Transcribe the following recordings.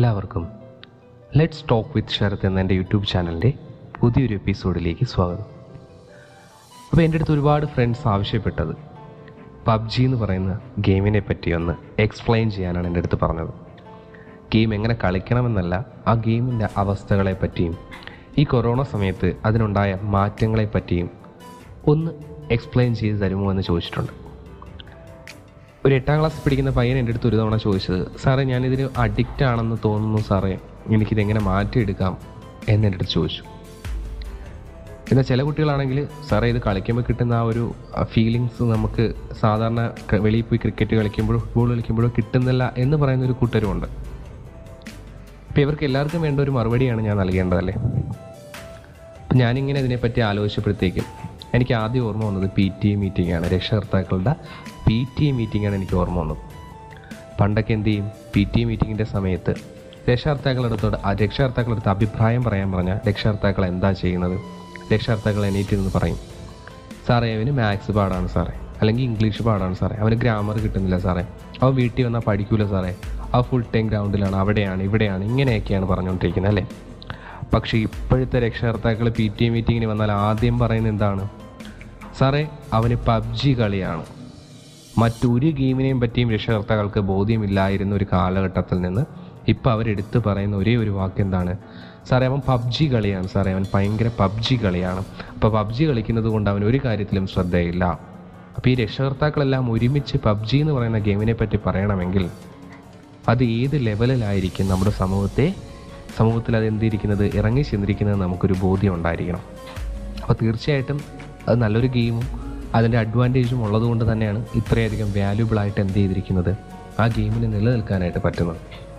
എല്ലാവർക്കും let's talk with Sarath എന്ന എൻ്റെ യൂട്യൂബ് ചാനലിൻ്റെ പുതിയൊരു എപ്പിസോഡിലേക്ക് സ്വാഗതം അപ്പോൾ എൻ്റെ അടുത്ത് ഒരുപാട് ഫ്രണ്ട്സ് ആവശ്യപ്പെട്ടത് പബ്ജി എന്ന് പറയുന്ന ഗെയിമിനെ പറ്റി ഒന്ന് എക്സ്പ്ലെയിൻ ചെയ്യാനാണ് എൻ്റെ അടുത്ത് പറഞ്ഞത് ഗെയിം എങ്ങനെ കളിക്കണമെന്നല്ല ആ ഗെയിമിൻ്റെ അവസ്ഥകളെ പറ്റിയും ഈ കൊറോണ സമയത്ത് അതിനുണ്ടായ മാറ്റങ്ങളെ പറ്റിയും ഒന്ന് എക്സ്പ്ലെയിൻ ചെയ്ത് തരുമോ എന്ന് ചോദിച്ചിട്ടുണ്ട് ഒരു എട്ടാം ക്ലാസ് പഠിക്കുന്ന പയ്യൻ എൻ്റെ അടുത്ത് ഒരു തവണ ചോദിച്ചത് സാറേ ഞാനിതിന് അഡിക്റ്റ് ആണെന്ന് തോന്നുന്നു സാറേ എനിക്കിതെങ്ങനെ മാറ്റിയെടുക്കാം എന്ന് എൻ്റെ അടുത്ത് ചോദിച്ചു എന്നാൽ ചില കുട്ടികളാണെങ്കിൽ സാറേ ഇത് കളിക്കുമ്പോൾ കിട്ടുന്ന ആ ഒരു ഫീലിങ്സ് നമുക്ക് സാധാരണ ക- വെളിയിൽ പോയി ക്രിക്കറ്റ് കളിക്കുമ്പോഴോ ഫുട്ബോൾ കളിക്കുമ്പോഴോ കിട്ടുന്നില്ല എന്ന് പറയുന്ന ഒരു കൂട്ടരുമുണ്ട് അപ്പോൾ ഇവർക്ക് എല്ലാവർക്കും വേണ്ട ഒരു മറുപടിയാണ് ഞാൻ നൽകേണ്ടതല്ലേ അപ്പം ഞാനിങ്ങനെ ഇതിനെപ്പറ്റി ആലോചിച്ചപ്പോഴത്തേക്കും എനിക്ക് ആദ്യം ഓർമ്മ വന്നത് പി ടി എ മീറ്റിംഗ് ആണ് രക്ഷകർത്താക്കളുടെ പി ടി എ മീറ്റിംഗ് ആണ് എനിക്ക് ഓർമ്മ വന്നത് പണ്ടൊക്കെ എന്ത് ചെയ്യും പി ടി എ മീറ്റിങ്ങിൻ്റെ സമയത്ത് രക്ഷകർത്താക്കളടുത്തോട് ആ രക്ഷകർത്താക്കളടുത്ത് അഭിപ്രായം പറയാൻ പറഞ്ഞാൽ രക്ഷകർത്താക്കൾ എന്താ ചെയ്യുന്നത് രക്ഷകർത്താക്കൾ എണീറ്റ് നിന്ന് പറയും സാറേ അവന് മാത്സ് പാടാണ് സാറേ അല്ലെങ്കിൽ ഇംഗ്ലീഷ് പാടാണ് സാറേ അവന് ഗ്രാമർ കിട്ടുന്നില്ല സാറേ അവൻ വീട്ടിൽ വന്നാൽ പഠിക്കൂല സാറേ ആ ഫുൾ ടൈം ഗ്രൗണ്ടിലാണ് അവിടെയാണ് ഇവിടെയാണ് ഇങ്ങനെയൊക്കെയാണ് പറഞ്ഞുകൊണ്ടിരിക്കുന്നത് അല്ലേ പക്ഷേ ഇപ്പോഴത്തെ രക്ഷകർത്താക്കൾ പി ടി എ മീറ്റിങ്ങിന് വന്നാൽ ആദ്യം പറയുന്നത് എന്താണ് സാറേ അവന് പബ്ജി കളിയാണ് മറ്റൊരു ഗെയിമിനെയും പറ്റിയും രക്ഷകർത്താക്കൾക്ക് ബോധ്യമില്ലായിരുന്ന ഒരു കാലഘട്ടത്തിൽ നിന്ന് ഇപ്പം അവരെടുത്ത് പറയുന്ന ഒരേ ഒരു വാക്ക് എന്താണ് സാറേ അവൻ പബ്ജി കളിയാണ് സാറേ അവൻ ഭയങ്കര പബ്ജി കളിയാണ് അപ്പോൾ പബ്ജി കളിക്കുന്നത് കൊണ്ട് അവൻ ഒരു കാര്യത്തിലും ശ്രദ്ധയില്ല അപ്പോൾ ഈ രക്ഷകർത്താക്കളെല്ലാം ഒരുമിച്ച് പബ്ജി എന്ന് പറയുന്ന ഗെയിമിനെ പറ്റി പറയണമെങ്കിൽ അത് ഏത് ലെവലിലായിരിക്കും നമ്മുടെ സമൂഹത്തെ സമൂഹത്തിൽ അത് എന്തിരിക്കുന്നത് ഇറങ്ങി ചെന്നിരിക്കുന്നത് നമുക്കൊരു ബോധ്യം ഉണ്ടായിരിക്കണം അപ്പോൾ തീർച്ചയായിട്ടും അത് നല്ലൊരു ഗെയിമും അതിൻ്റെ അഡ്വാൻറ്റേജും ഉള്ളതുകൊണ്ട് തന്നെയാണ് ഇത്രയധികം വാല്യുബിൾ ആയിട്ട് എന്ത് ചെയ്തിരിക്കുന്നത് ആ ഗെയിമിന് നിലനിൽക്കാനായിട്ട് പറ്റുന്നത്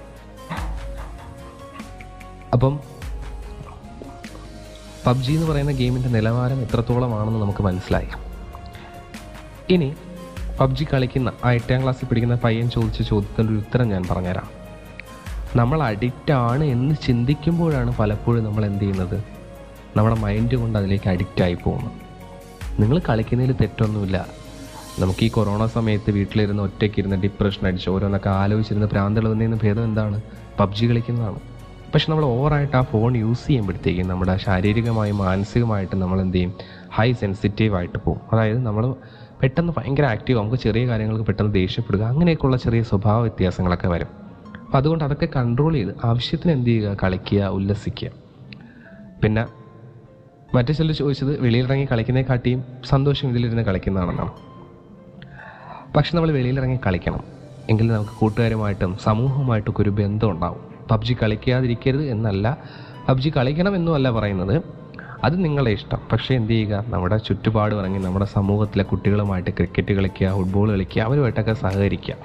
അപ്പം പബ്ജി എന്ന് പറയുന്ന ഗെയിമിൻ്റെ നിലവാരം എത്രത്തോളമാണെന്ന് നമുക്ക് മനസ്സിലായി ഇനി പബ്ജി കളിക്കുന്ന ആ എട്ടാം ക്ലാസ്സിൽ പഠിക്കുന്ന പയ്യൻ ചോദിച്ച ചോദ്യത്തിൻ്റെ ഒരു ഉത്തരം ഞാൻ പറഞ്ഞുതരാം നമ്മൾ അഡിക്റ്റ് ആണ് എന്ന് ചിന്തിക്കുമ്പോഴാണ് പലപ്പോഴും നമ്മൾ എന്ത് ചെയ്യുന്നത് നമ്മുടെ മൈൻഡ് കൊണ്ട് അതിലേക്ക് അഡിക്റ്റ് ആയി പോകുന്നത് നിങ്ങൾ കളിക്കുന്നതിൽ തെറ്റൊന്നുമില്ല നമുക്ക് ഈ കൊറോണ സമയത്ത് വീട്ടിലിരുന്ന് ഒറ്റയ്ക്കിരുന്ന് ഡിപ്രഷൻ അടിച്ച് ഓരോന്നൊക്കെ ആലോചിച്ചിരുന്ന് ഭ്രാന്തെളുന്നതിന് ഭേദം എന്താണ് പബ്ജി കളിക്കുന്നതാണ് പക്ഷെ നമ്മൾ ഓവറായിട്ട് ആ ഫോൺ യൂസ് ചെയ്യുമ്പോഴത്തേക്കും നമ്മുടെ ശാരീരികമായും മാനസികമായിട്ടും നമ്മൾ എന്ത് ചെയ്യും ഹൈ സെൻസിറ്റീവ് ആയിട്ട് പോകും അതായത് നമ്മൾ പെട്ടെന്ന് ഭയങ്കര ആക്റ്റീവ് നമുക്ക് ചെറിയ കാര്യങ്ങൾക്ക് പെട്ടെന്ന് ദേഷ്യപ്പെടുക അങ്ങനെയൊക്കെയുള്ള ചെറിയ സ്വഭാവ വ്യത്യാസങ്ങളൊക്കെ വരും അപ്പോൾ അതുകൊണ്ട് അതൊക്കെ കൺട്രോൾ ചെയ്ത് ആവശ്യത്തിന് എന്ത് ചെയ്യുക കളിക്കുക ഉല്ലസിക്കുക പിന്നെ മറ്റു ചിലർ ചോദിച്ചത് വെളിയിലിറങ്ങി കളിക്കുന്നതിനെക്കാട്ടിയും സന്തോഷം ഇതിലിരുന്ന് കളിക്കുന്നതാണെന്നാണ് പക്ഷെ നമ്മൾ വെളിയിലിറങ്ങി കളിക്കണം എങ്കിൽ നമുക്ക് കൂട്ടുകാരുമായിട്ടും സമൂഹവുമായിട്ടൊക്കെ ഒരു ബന്ധം ഉണ്ടാവും പബ്ജി കളിക്കാതിരിക്കരുത് എന്നല്ല പബ്ജി കളിക്കണം എന്നും അല്ല പറയുന്നത് അത് നിങ്ങളുടെ ഇഷ്ടം പക്ഷേ എന്ത് ചെയ്യുക നമ്മുടെ ചുറ്റുപാട് ഇറങ്ങി നമ്മുടെ സമൂഹത്തിലെ കുട്ടികളുമായിട്ട് ക്രിക്കറ്റ് കളിക്കുക ഫുട്ബോൾ കളിക്കുക അവരുമായിട്ടൊക്കെ സഹകരിക്കുക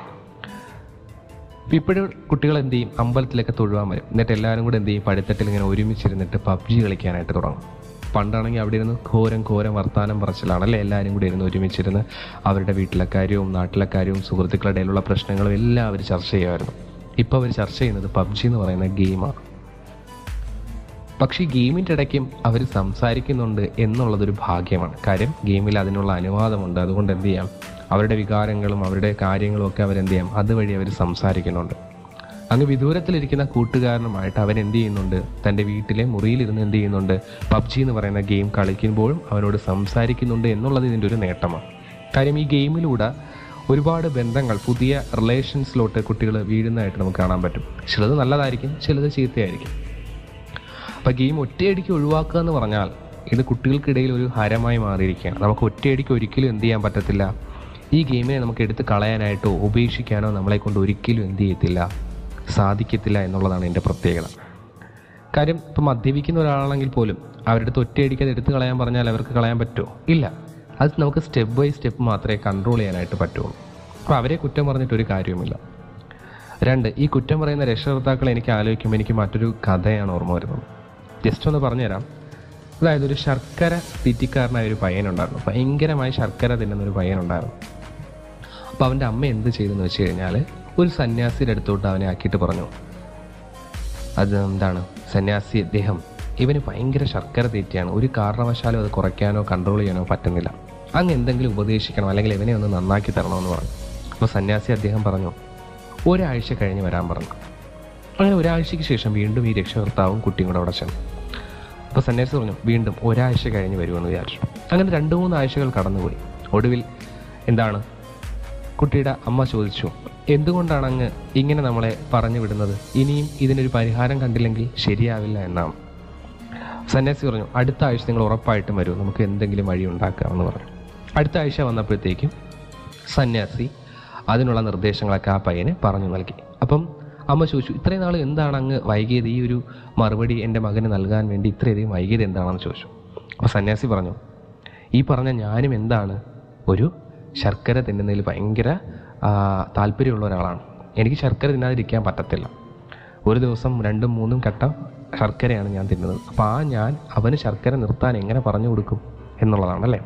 ഇപ്പം ഇപ്പോഴും കുട്ടികൾ എന്ത് ചെയ്യും അമ്പലത്തിലൊക്കെ തൊഴുവാൻ വരും എന്നിട്ട് എല്ലാവരും കൂടെ എന്ത് ചെയ്യും പടിത്തട്ടിൽ ഇങ്ങനെ ഒരുമിച്ചിരുന്നിട്ട് പബ്ജി കളിക്കാനായിട്ട് തുടങ്ങും പണ്ടാണെങ്കിൽ അവിടെ ഇരുന്ന് ഘോരം ഘോരം വർത്താനം പറച്ചിലാണ് അല്ലേ എല്ലാവരും കൂടി ഇരുന്ന് ഒരുമിച്ചിരുന്ന് അവരുടെ വീട്ടിലെ കാര്യവും നാട്ടിലെ കാര്യവും സുഹൃത്തുക്കളുടെ ഇടയിലുള്ള പ്രശ്നങ്ങളും എല്ലാം അവർ ചർച്ച ചെയ്യുമായിരുന്നു ഇപ്പോൾ അവർ ചർച്ച ചെയ്യുന്നത് പബ്ജി എന്ന് പറയുന്ന ഗെയിമാണ് പക്ഷേ ഈ ഗെയിമിൻ്റെ ഇടയ്ക്കും അവർ സംസാരിക്കുന്നുണ്ട് എന്നുള്ളതൊരു ഭാഗ്യമാണ് കാര്യം ഗെയിമിൽ അതിനുള്ള അനുവാദമുണ്ട് അതുകൊണ്ട് എന്ത് ചെയ്യാം അവരുടെ വികാരങ്ങളും അവരുടെ കാര്യങ്ങളും ഒക്കെ അവരെന്ത് ചെയ്യാം അതുവഴി അവർ സംസാരിക്കുന്നുണ്ട് അങ്ങ് വിദൂരത്തിലിരിക്കുന്ന കൂട്ടുകാരനുമായിട്ട് അവൻ എന്ത് ചെയ്യുന്നുണ്ട് തൻ്റെ വീട്ടിലെ മുറിയിലിരുന്ന് എന്ത് ചെയ്യുന്നുണ്ട് പബ്ജി എന്ന് പറയുന്ന ഗെയിം കളിക്കുമ്പോഴും അവനോട് സംസാരിക്കുന്നുണ്ട് എന്നുള്ളത് ഇതിൻ്റെ ഒരു നേട്ടമാണ് കാര്യം ഈ ഗെയിമിലൂടെ ഒരുപാട് ബന്ധങ്ങൾ പുതിയ റിലേഷൻസിലോട്ട് കുട്ടികൾ വീഴുന്നതായിട്ട് നമുക്ക് കാണാൻ പറ്റും ചിലത് നല്ലതായിരിക്കും ചിലത് ചീത്തയായിരിക്കും അപ്പോൾ ഗെയിം ഒറ്റയടിക്ക് ഒഴിവാക്കുക എന്ന് പറഞ്ഞാൽ ഇത് കുട്ടികൾക്കിടയിൽ ഒരു ഹരമായി മാറിയിരിക്കുകയാണ് നമുക്ക് ഒറ്റയടിക്ക് ഒരിക്കലും എന്ത് ചെയ്യാൻ പറ്റത്തില്ല ഈ ഗെയിമിനെ നമുക്ക് എടുത്ത് കളയാനായിട്ടോ ഉപേക്ഷിക്കാനോ നമ്മളെ കൊണ്ട് ഒരിക്കലും എന്ത് ചെയ്യത്തില്ല സാധിക്കത്തില്ല എന്നുള്ളതാണ് എൻ്റെ പ്രത്യേകത കാര്യം ഇപ്പം മദ്യപിക്കുന്ന ഒരാളാണെങ്കിൽ പോലും അവരുടെ അടുത്ത് ഒറ്റയടിക്ക് അത് എടുത്ത് കളയാൻ പറഞ്ഞാൽ അവർക്ക് കളയാൻ പറ്റുമോ ഇല്ല അത് നമുക്ക് സ്റ്റെപ്പ് ബൈ സ്റ്റെപ്പ് മാത്രമേ കൺട്രോൾ ചെയ്യാനായിട്ട് പറ്റുള്ളൂ അപ്പോൾ അവരെ കുറ്റം പറഞ്ഞിട്ട് ഒരു കാര്യവുമില്ല രണ്ട് ഈ കുറ്റം പറയുന്ന രക്ഷകർത്താക്കളെ എനിക്ക് ആലോചിക്കുമ്പോൾ എനിക്ക് മറ്റൊരു കഥയാണ് ഓർമ്മ വരുന്നത് ജസ്റ്റ് ഒന്ന് പറഞ്ഞുതരാം അതായത് ഒരു ശർക്കര തീറ്റിക്കാരനായ ഒരു പയ്യനുണ്ടായിരുന്നു ഭയങ്കരമായി ശർക്കര തിന്നുന്ന ഒരു പയ്യനുണ്ടായിരുന്നു അപ്പോൾ അവൻ്റെ അമ്മ എന്ത് ചെയ്തെന്ന് വെച്ച് കഴിഞ്ഞാൽ ഒരു സന്യാസിയുടെ അടുത്തോട്ട് അവനെ ആക്കിയിട്ട് പറഞ്ഞു അത് എന്താണ് സന്യാസി അദ്ദേഹം ഇവന് ഭയങ്കര ശർക്കര തീറ്റയാണ് ഒരു കാരണവശാലും അത് കുറയ്ക്കാനോ കൺട്രോൾ ചെയ്യാനോ പറ്റുന്നില്ല അങ്ങ് എന്തെങ്കിലും ഉപദേശിക്കണം അല്ലെങ്കിൽ ഇവനെ ഒന്ന് നന്നാക്കി തരണമെന്ന് പറഞ്ഞു അപ്പോൾ സന്യാസി അദ്ദേഹം പറഞ്ഞു ഒരാഴ്ച കഴിഞ്ഞ് വരാൻ പറഞ്ഞു അങ്ങനെ ഒരാഴ്ചയ്ക്ക് ശേഷം വീണ്ടും ഈ രക്ഷകർത്താവും കുട്ടിയും കൂടെ അവിടെ ചെന്നു അപ്പോൾ സന്യാസി പറഞ്ഞു വീണ്ടും ഒരാഴ്ച കഴിഞ്ഞ് വരുമെന്ന് വിചാരിച്ചു അങ്ങനെ രണ്ട് മൂന്ന് ആഴ്ചകൾ കടന്നുപോയി ഒടുവിൽ എന്താണ് കുട്ടിയുടെ അമ്മ ചോദിച്ചു എന്തുകൊണ്ടാണ് അങ്ങ് ഇങ്ങനെ നമ്മളെ പറഞ്ഞു വിടുന്നത് ഇനിയും ഇതിനൊരു പരിഹാരം കണ്ടില്ലെങ്കിൽ ശരിയാവില്ല എന്നാണ് സന്യാസി പറഞ്ഞു അടുത്ത ആഴ്ച നിങ്ങൾ ഉറപ്പായിട്ടും വരൂ നമുക്ക് എന്തെങ്കിലും വഴി ഉണ്ടാക്കാമെന്ന് പറഞ്ഞു അടുത്ത ആഴ്ച വന്നപ്പോഴത്തേക്കും സന്യാസി അതിനുള്ള നിർദ്ദേശങ്ങളൊക്കെ ആ പയ്യന് പറഞ്ഞു നൽകി അപ്പം അമ്മ ചോദിച്ചു ഇത്രയും നാൾ എന്താണ് അങ്ങ് വൈകിയത് ഈ ഒരു മറുപടി എൻ്റെ മകന് നൽകാൻ വേണ്ടി ഇത്രയധികം വൈകിയത് എന്താണെന്ന് ചോദിച്ചു അപ്പോൾ സന്യാസി പറഞ്ഞു ഈ പറഞ്ഞ ഞാനും എന്താണ് ഒരു ശർക്കര തിന്നുന്നതിൽ ഭയങ്കര ആ, താല്പര്യമുള്ള ഒരാളാണ് എനിക്ക് ശർക്കര തിന്നാതിരിക്കാൻ പറ്റത്തില്ല ഒരു ദിവസം രണ്ടും മൂന്നും കട്ട ശർക്കരയാണ് ഞാൻ തിന്നുന്നത് അപ്പോൾ ആ ഞാൻ അവന് ശർക്കര നിർത്താൻ എങ്ങനെ പറഞ്ഞു കൊടുക്കും എന്നുള്ളതാണല്ലേ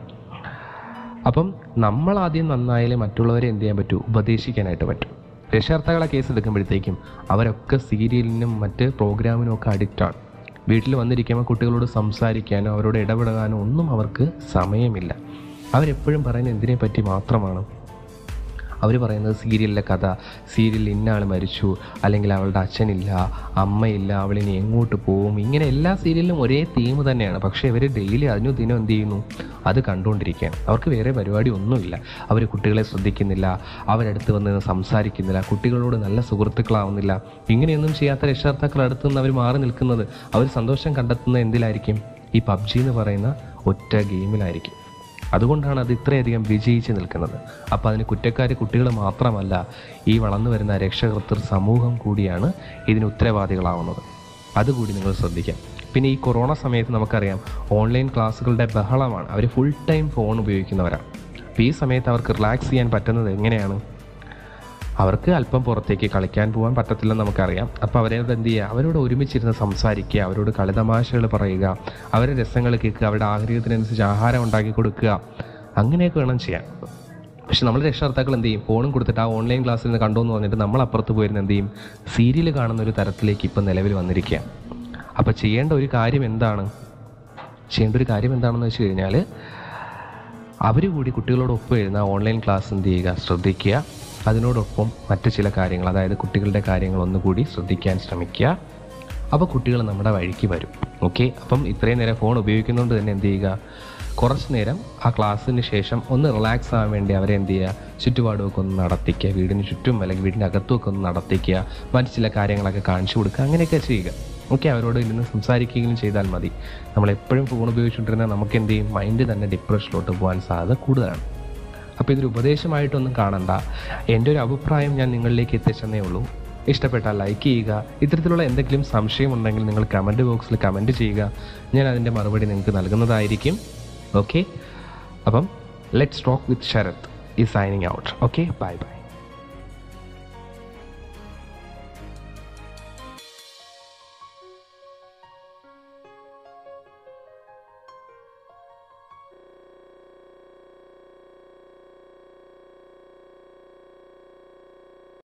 അപ്പം നമ്മൾ ആദ്യം നന്നായാലേ മറ്റുള്ളവരെ എന്ത് ചെയ്യാൻ പറ്റൂ ഉപദേശിക്കാനായിട്ട് പറ്റും രക്ഷകർത്താക്കളെ കേസ് എടുക്കുമ്പോഴത്തേക്കും അവരൊക്കെ സീരിയലിനും മറ്റ് പ്രോഗ്രാമിനും ഒക്കെ അഡിക്റ്റാണ് വീട്ടിൽ വന്നിരിക്കുമ്പോൾ കുട്ടികളോട് സംസാരിക്കാനോ അവരോട് ഇടപെടാനോ ഒന്നും അവർക്ക് സമയമില്ല അവരെപ്പോഴും പറയുന്നത് എന്തിനെ പറ്റി മാത്രമാണ് അവർ പറയുന്നത് സീരിയലിലെ കഥ സീരിയലിൽ ഇന്ന ആൾ മരിച്ചു അല്ലെങ്കിൽ അവളുടെ അച്ഛനില്ല അമ്മയില്ല അവളിനി എങ്ങോട്ട് പോവും ഇങ്ങനെ എല്ലാ സീരിയലിലും ഒരേ തീം തന്നെയാണ് പക്ഷേ ഇവർ ഡെയിലി അതിനു ദിനം എന്ത് ചെയ്യുന്നു അത് കണ്ടുകൊണ്ടിരിക്കുകയാണ് അവർക്ക് വേറെ പരിപാടി ഒന്നുമില്ല അവർ കുട്ടികളെ ശ്രദ്ധിക്കുന്നില്ല അവരടുത്ത് വന്ന് സംസാരിക്കുന്നില്ല കുട്ടികളോട് നല്ല സുഹൃത്തുക്കളാവുന്നില്ല ഇങ്ങനെയൊന്നും ചെയ്യാത്ത രക്ഷകർത്താക്കൾ അടുത്ത് നിന്ന് അവർ മാറി നിൽക്കുന്നത് അവർ സന്തോഷം കണ്ടെത്തുന്നത് എന്തിലായിരിക്കും ഈ പബ്ജി എന്ന് പറയുന്ന ഒറ്റ ഗെയിമിലായിരിക്കും അതുകൊണ്ടാണ് അത് ഇത്രയധികം വിജയിച്ച് നിൽക്കുന്നത് അപ്പോൾ അതിന് കുറ്റക്കാർ കുട്ടികൾ മാത്രമല്ല ഈ വളർന്നു വരുന്ന രക്ഷകർത്തൃ സമൂഹം കൂടിയാണ് ഇതിന് ഉത്തരവാദികളാവുന്നത് അതുകൂടി നിങ്ങൾ ശ്രദ്ധിക്കാം പിന്നെ ഈ കൊറോണ സമയത്ത് നമുക്കറിയാം ഓൺലൈൻ ക്ലാസ്സുകളുടെ ബഹളമാണ് അവർ ഫുൾ ടൈം ഫോൺ ഉപയോഗിക്കുന്നവരാണ് അപ്പോൾ ഈ സമയത്ത് അവർക്ക് റിലാക്സ് ചെയ്യാൻ പറ്റുന്നത് എങ്ങനെയാണ് അവർക്ക് അല്പം പുറത്തേക്ക് കളിക്കാൻ പോകാൻ പറ്റത്തില്ലെന്ന് നമുക്കറിയാം അപ്പോൾ അവരോട് എന്ത് ചെയ്യുക അവരോട് ഒരുമിച്ചിരുന്ന് സംസാരിക്കുക അവരോട് കളിതമാശകൾ പറയുക അവരുടെ രസങ്ങൾ കേൾക്കുക അവരുടെ ആഗ്രഹത്തിനനുസരിച്ച് ആഹാരം ഉണ്ടാക്കി കൊടുക്കുക അങ്ങനെയൊക്കെ വേണം ചെയ്യാൻ പക്ഷെ നമ്മൾ രക്ഷകർത്താക്കൾ എന്ത് ചെയ്യും ഫോണും കൊടുത്തിട്ട് ആ ഓൺലൈൻ ക്ലാസ്സിൽ നിന്ന് കണ്ടു എന്ന് പറഞ്ഞിട്ട് നമ്മൾ അപ്പുറത്ത് പോയിരുന്ന് എന്ത് ചെയ്യും സീരിയൽ കാണുന്ന ഒരു തരത്തിലേക്ക് ഇപ്പം നിലവിൽ വന്നിരിക്കുക അപ്പോൾ ചെയ്യേണ്ട ഒരു കാര്യം എന്താണ് ചെയ്യേണ്ട ഒരു കാര്യം എന്താണെന്ന് വെച്ച് കഴിഞ്ഞാൽ അവർ കൂടി കുട്ടികളോടൊപ്പം എഴുതുന്ന ഓൺലൈൻ ക്ലാസ് എന്ത് ചെയ്യുക ശ്രദ്ധിക്കുക അതിനോടൊപ്പം മറ്റു ചില കാര്യങ്ങൾ അതായത് കുട്ടികളുടെ കാര്യങ്ങൾ ഒന്നുകൂടി ശ്രദ്ധിക്കാൻ ശ്രമിക്കുക അപ്പോൾ കുട്ടികൾ നമ്മുടെ വഴിക്ക് വരും ഓക്കെ അപ്പം ഇത്രയും നേരം ഫോൺ ഉപയോഗിക്കുന്നതുകൊണ്ട് തന്നെ എന്ത് ചെയ്യുക കുറച്ച് നേരം ആ ക്ലാസ്സിന് ശേഷം ഒന്ന് റിലാക്സ് ആവാൻ വേണ്ടി അവരെ എന്ത് ചെയ്യുക ചുറ്റുപാടുമൊക്കെ ഒന്ന് നടത്തിക്കുക വീടിന് ചുറ്റും അല്ലെങ്കിൽ വീടിൻ്റെ അകത്തുമൊക്കെ ഒന്ന് നടത്തിക്കുക മറ്റു ചില കാര്യങ്ങളൊക്കെ കാണിച്ചു കൊടുക്കുക അങ്ങനെയൊക്കെ ചെയ്യുക ഓക്കെ അവരോട് ഇരുന്ന് സംസാരിക്കുകയും ചെയ്താൽ മതി നമ്മൾ എപ്പോഴും ഫോൺ ഉപയോഗിച്ചുകൊണ്ടിരുന്നാൽ നമുക്ക് എന്ത് ചെയ്യും മൈൻഡ് തന്നെ ഡിപ്രഷനിലോട്ട് പോകാൻ സാധ്യത കൂടുതലാണ് അപ്പോൾ ഇതൊരു ഉപദേശമായിട്ടൊന്നും കാണണ്ട എൻ്റെ ഒരു അഭിപ്രായം ഞാൻ നിങ്ങളിലേക്ക് എത്തിച്ചെന്നേ ഉള്ളൂ ഇഷ്ടപ്പെട്ടാൽ ലൈക്ക് ചെയ്യുക ഇത്തരത്തിലുള്ള എന്തെങ്കിലും സംശയമുണ്ടെങ്കിൽ നിങ്ങൾ കമൻറ്റ് ബോക്സിൽ കമൻറ്റ് ചെയ്യുക ഞാൻ അതിൻ്റെ മറുപടി നിങ്ങൾക്ക് നൽകുന്നതായിരിക്കും ഓക്കെ അപ്പം ലെറ്റ്സ് ടോക്ക് വിത്ത് ശരത് ഈ signing out okay bye by